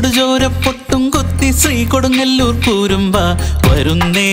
ചെഞ്ചുടു ചോര പൊട്ടും കൊത്തി ശ്രീ കൊടുങ്ങല്ലൂർ കൂരുമ്പ വരുന്നേ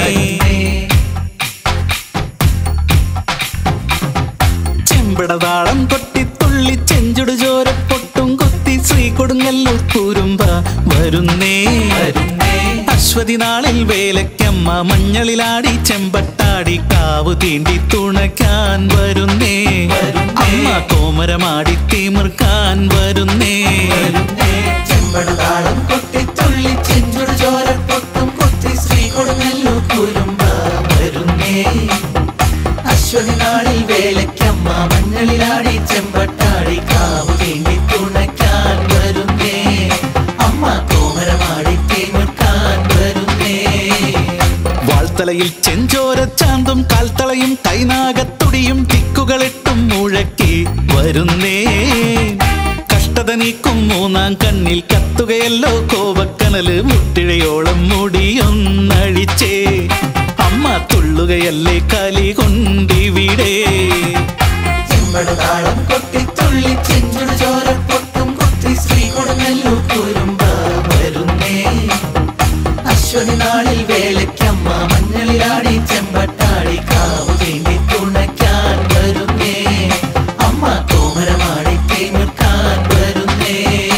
ചെമ്പടതാളം കൊട്ടി തുള്ളി ചെഞ്ചുടു ചോര പൊട്ടും കൊത്തി ശ്രീ കൊടുങ്ങല്ലൂർ കൂരുമ്പ വരുന്നേ അശ്വതി നാളിൽ വേലയ്ക്കമ്മ മഞ്ഞളിലാടി ചെമ്പട്ടാടി കാവു തീണ്ടി തുണയ്ക്കാൻ വരുന്നേ അമ്മ കോമരമാടി തീമിർക്കാൻ വരുന്നേ ചെമ്പടുതാളം കൊട്ടി തുള്ളി ചെഞ്ചുടു ചോര പൊട്ടും കൊത്തി ശ്രീ കൊടുങ്ങല്ലൂർ കുരുമ്പ വരുന്നേ അശ്വതി നാളിൽ വേലയ്ക്കമ്മ മഞ്ഞളിലാടി ചെമ്പട്ടാടി കാവു തീണ്ടി തുണയ്ക്കാൻ വരുന്നേ അമ്മ കോമരമാടി തീമിർക്കാൻ വരുന്നേ വാൾത്തലയിൽ ചെഞ്ചോര ചാന്തും കാൽത്തളയും കൈനാഗത്തുടിയും തിക്കുകളിട്ടും മുഴക്കി വരുന്നേ കഷ്ടത നീക്കും മൂന്നാം കണ്ണിൽ കത്തുകയല്ലോ കോവക്കനല് മുട്ടിഴയോളം മുടിയൊന്നഴിച്ചേ അമ്മ തുള്ളുകയല്ലേ കലി കൊണ്ടിവിടെ ചെമ്പടുതാളം കൊട്ടി തുള്ളി ചെഞ്ചുടു ചോര പൊട്ടും കൊത്തി ശ്രീ കൊടുങ്ങല്ലൂർ കുരുമ്പ വരുന്നേ അശ്വതി നാളിൽ വേലയ്ക്കമ്മ മഞ്ഞളിലാടി ചെമ്പട്ടാടി കാവു വേണ്ടി തുണയ്ക്കാൻ വരുന്നേ അമ്മ കോമരമാടി തീമിർക്കാൻ വരുന്നേ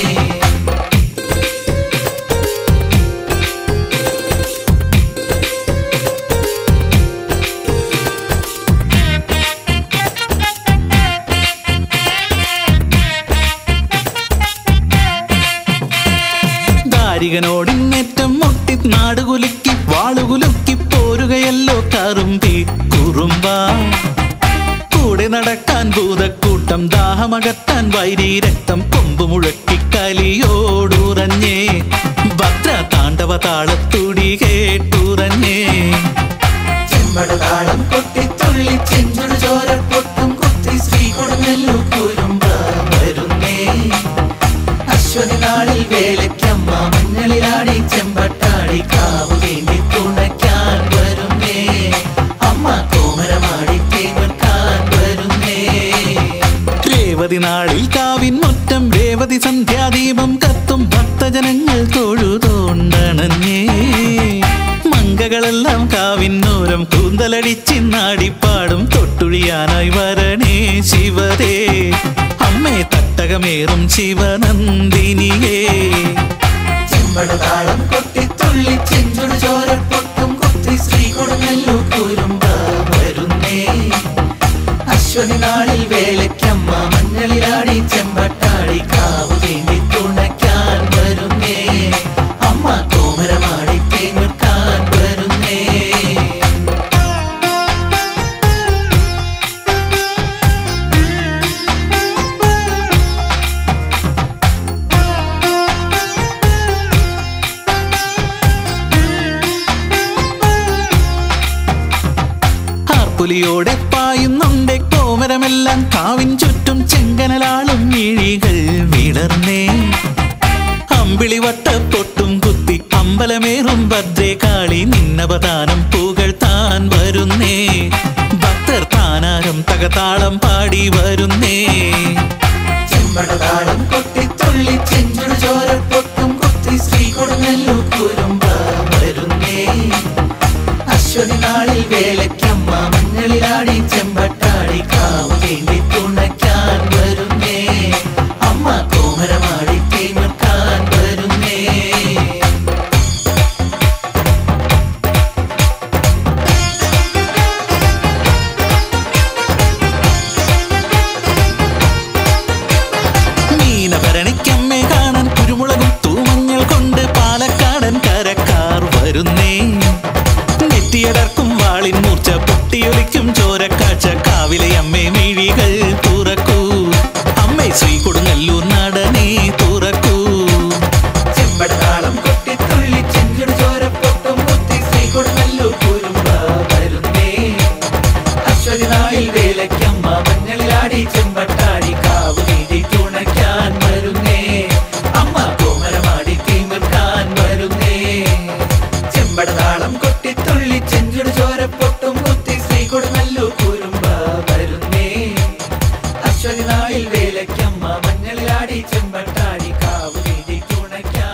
ദാരികനോടിന്നേറ്റം മുട്ടി നാടുകുലുക്കി വാളുകുലുക്കി പോരുകയല്ലോ കറുമ്പി കുറുമ്പ കൂടെ നടക്കാൻ ഭൂതക്കൂട്ടം ദാഹമകത്താൻ വൈരി രക്തം കൊമ്പ് മുഴക്കി കലിയോടുറഞ്ഞേ ഭദ്ര താണ്ഡവ താളത്തുടി കേട്ടുറഞ്ഞേ ചെമ്പടുതാളം കൊട്ടി തുള്ളി ചെഞ്ചുടു ചോര പൊട്ടും കൊത്തി ശ്രീ കൊടുങ്ങല്ലൂർ കുരുമ്പ വരുന്നേ അശ്വതി നാളിൽ വേലയ്ക്കമ്മ മഞ്ഞളിലാടി ചെമ്പട്ടാടി കാവു വേണ്ടി തുണയ്ക്കാൻ വരുന്നേ അമ്മ കോമരമാടി തീമിർക്കാൻ വരുന്നേ രേവതി നാളിൽ കാവിൻ മുറ്റം രേവതി സന്ധ്യാദീപം കത്തും ഭക്തജനങ്ങൾ തൊഴുതോണ്ടണഞ്ഞേ മങ്കകളെല്ലാം കാവിന്നൂരം കൂന്തലടിച്ചിന്നാടിപ്പാടും തൊട്ടുഴിയാനായി വരണേ ശിവരേ അമ്മേ തട്ടകമേറും ശിവനന്ദിനിയേ ചെമ്പടുതാളം കൊട്ടി തുള്ളി ചെഞ്ചുടു ചോര പൊട്ടും കൊത്തി ശ്രീ കൊടുങ്ങല്ലൂർ കുരുമ്പ വരുന്നേ അശ്വതി നാളിൽ വേലയ്ക്കമ്മ മഞ്ഞളിലാടി ചെമ്പട്ടാടി കാവു വേണ്ടി തുണയ്ക്കാൻ വരുന്നേ അമ്മ കോമരമാടി തീമിർക്കാൻ വരുന്നേ ആർപ്പുലിയോടെ പായുന്നുണ്ട് കോമരമെല്ലാം കാവിൻ ചുറ്റും ചെങ്കനലാളും മിഴികൾ വിടർന്നേ അമ്പിളി വട്ടപ്പൊട്ടും കുത്തി അമ്പലമേറും ഭദ്രേ കാളി നിന്നവതാനം പൂകൾ താൻ വരുന്നേ ഭക്തർ താനാരം തകതാളം പാടി വരുന്നേ ചെമ്പടതാളം കൊട്ടി തുള്ളി ചെഞ്ചുടു ചോര പൊട്ടും കൊത്തി ശ്രീ കൊടുങ്ങല്ലൂർ കുരുമ്പ വരുന്നേ അശ്വതി നാളിൽ വേലയ്ക്കമ്മ മഞ്ഞളിലാടി ചെമ്പട്ടാടി കാവു വേണ്ടി തുണയ്ക്കാൻ വരുന്നേ അമ്മ കോമരമാടി തീമിർക്കാൻ വരുന്നേ മീനഭരണിക്കമ്മേ കാണാൻ കുരുമുളകും തൂമഞ്ഞൾ കൊണ്ട് പാലക്കാടൻ കരക്കാർ വരുന്നേ നെറ്റിയടർക്കും വാളിൻ മൂർച്ച പൊട്ടിയൊലിക്കും ചോരക്കാഴ്ച കാവിലെ അമ്മേ മിഴികൾ തുറക്കൂ അമ്മേ ശ്രീ കൊടുങ്ങല്ലൂർ നടനേ തുറക്കൂ ചെമ്പടതാളം കൊട്ടി തുള്ളി ചെഞ്ചുടു ചോര പൊട്ടും കുത്തി ശ്രീ കൊടുങ്ങല്ലൂർ കുരുമ്പ വരുന്നേ അശ്വതി നാളിൽ വേലയ്ക്കമ്മ മഞ്ഞളിലാടി ചെമ്പട്ടാടി കാവു നീതി തുണയ്ക്കാൻ വരുന്നേ അമ്മ കോമരമാടി തീമിർക്കാൻ വരുന്നേ ചെമ്പടതാളം കൊട്ടി തുള്ളി ചെഞ്ചുടു ചോര പൊട്ടും കുത്തി ശ്രീ കൊടുങ്ങല്ലൂർ കുരുമ്പ വരുന്നേ അശ്വതി നാളിൽ വേലയ്ക്കമ്മ മഞ്ഞളിലാടി ചെമ്പട്ടാടി കാവു നീതി തുണയ്ക്കാൻ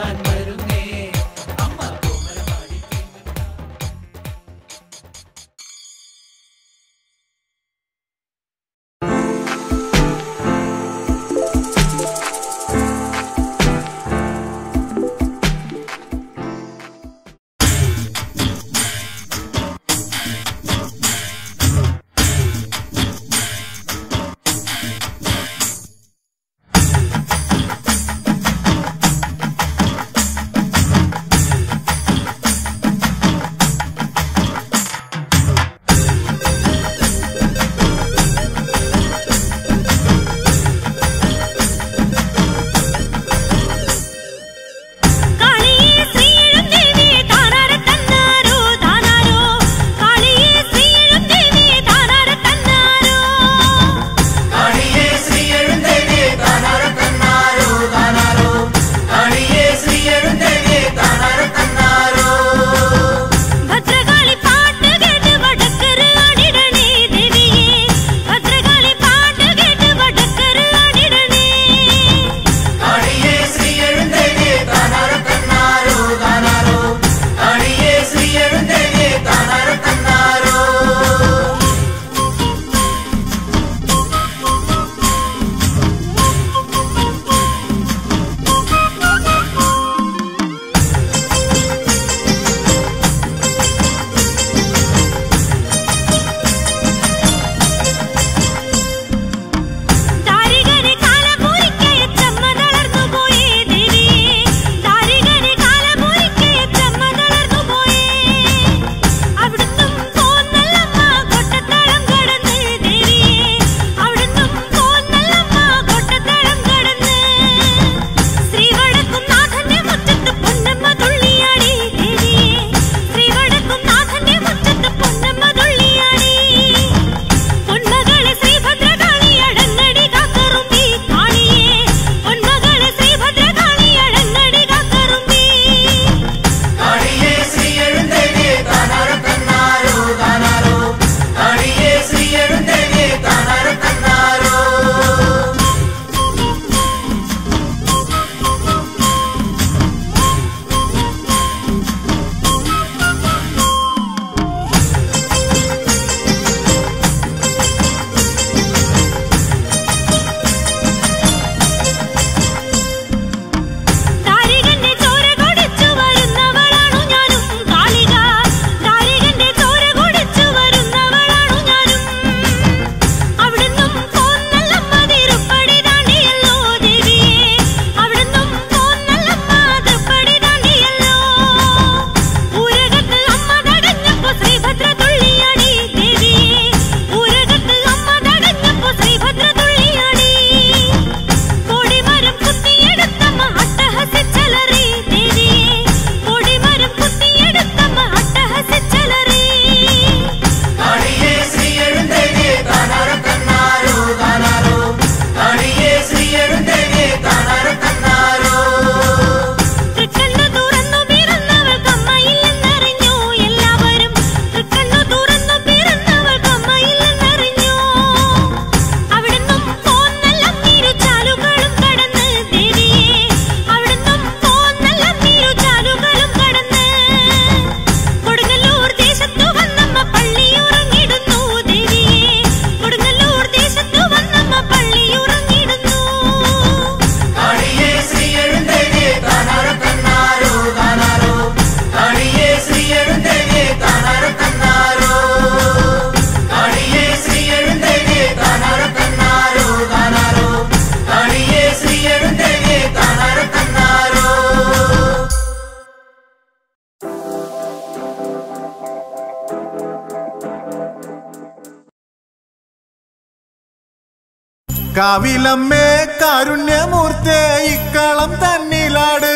കാവിലമ്മേ കാരുണ്യമൂർത്തേ ഇക്കളം തന്നിലാട്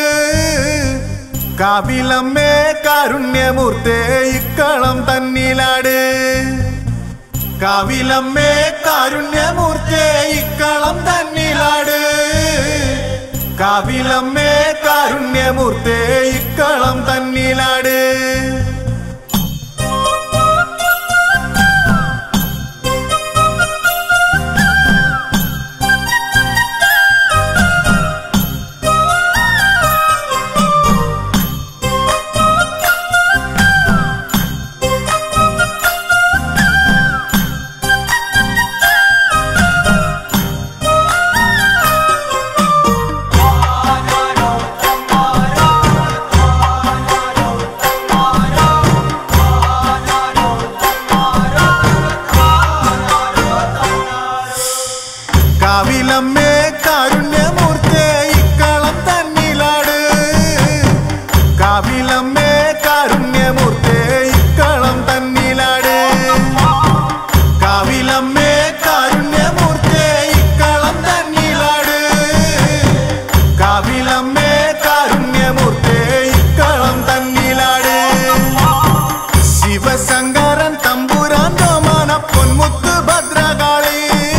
കാവിലമ്മേ കാരുണ്യമൂർത്തേ ഇക്കളം തന്നിലാട് കാവിലമ്മേ കാരുണ്യമൂർത്തേ ഇക്കളം തന്നിലാട് കാവിലമ്മേ കാരുണ്യമൂർത്തേ ഇക്കളം തന്നിലാട് കാവിലമ്മേ കാരുണ്യമൂർത്തേ ഇക്കളം തന്നിലാട് കാവിലമ്മേ കാരുണ്യമൂർത്തേ ഇക്കളം തന്നിലാട് കാവിലമ്മേ കാരുണ്യമൂർത്തേ ഇക്കളം തന്നിലാട് കാവിലമ്മേ കാരുണ്യമൂർത്തേ ഇക്കളം തന്നിലാട് ശിവശങ്കരൻ തമ്പുരാൻ തോമാന പൊന്മുത്ത് ഭദ്രകാളി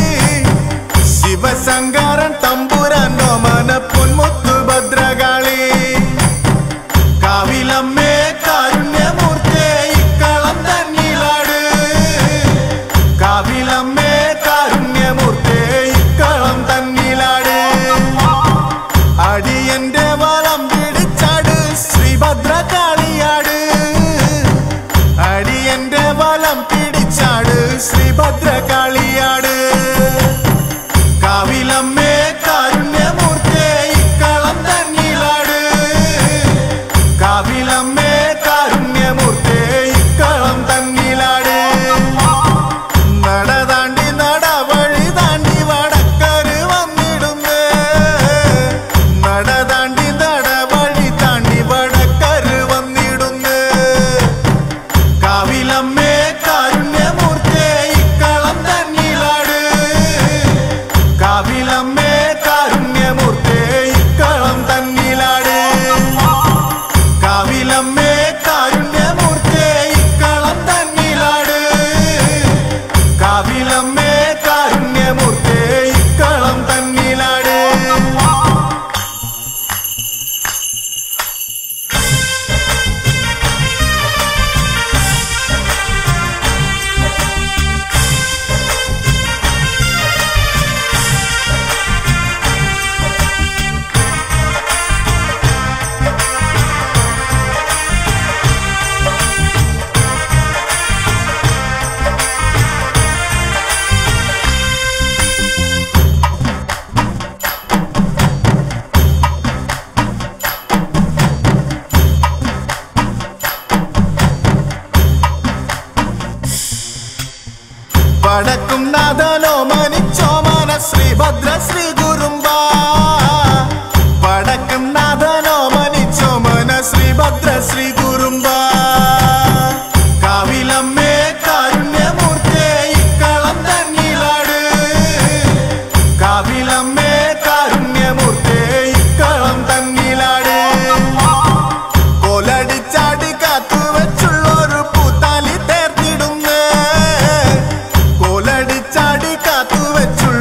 ശിവശങ്കരൻ തമ്പുരാൻ തോമാന പൊന്മുത്ത് ഭദ്രകാളി കാവിലമ്മേ കാരുണ്യമൂർത്തേ ഇക്കളം തന്നിലാട് കാവിലമ്മേ കാരുണ്യമൂർത്തേ ഇക്കളം തന്നിലാട് അടിയന്റെ വളം പിടിച്ചാട് ശ്രീഭദ്രകാളിയാട് അടിയന്റെ വലം പിടിച്ചാട് ശ്രീഭദ്രകാളിയാട് കാവിലമ്മേ കാരുണ്യമൂർത്തേ ഇക്കളം തന്നിലാട് കാവിലമ്മേ കാരുണ്യമൂർത്തേ ഇക്കളം തന്നിലാട് നടതാണ്ടി നടവഴി താണ്ടി വടക്കര് വന്നിടുന്നേ നടതാണ്ടി നടവഴി താണ്ടി വടക്കര് വന്നിടുന്നേ കാവിലമ്മേ കാരുണ്യമൂർത്തേ ഇക്കളം തന്നിലാട് കാവിലമ്മേ കാരുണ്യമൂർത്തേ ഇക്കളം തന്നിലാട് കാവിലമ്മേ കാരുണ്യമൂർത്തേ ഇക്കളം തന്നിലാട് കാവിലമ്മേ കാരുണ്യമൂർത്തേ ഇക്കളം തന്നിലാട് വടക്കും നാഥനോ മനിച്ചോമാന ശ്രീഭദ്ര ശ്രീ ഗുരുമ്പ വടക്കും നാഥനോ മനിച്ചോമന ശ്രീഭദ്ര ശ്രീ ഗുരുമ്പ കാവിലമ്മേ കാരുണ്യമൂർത്തേ ഇക്കളം തന്നിലാട് കാവിലമ്മേ കാരുണ്യമൂർത്തേ ഇക്കളം തന്നിലാട് കോലടിച്ചാടി കാത്തു വെച്ചുള്ളൊരു പൂത്താലി തേർത്തിടുന്നേ കോലടിച്ചാടി കാത്തു വെച്ചു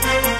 ും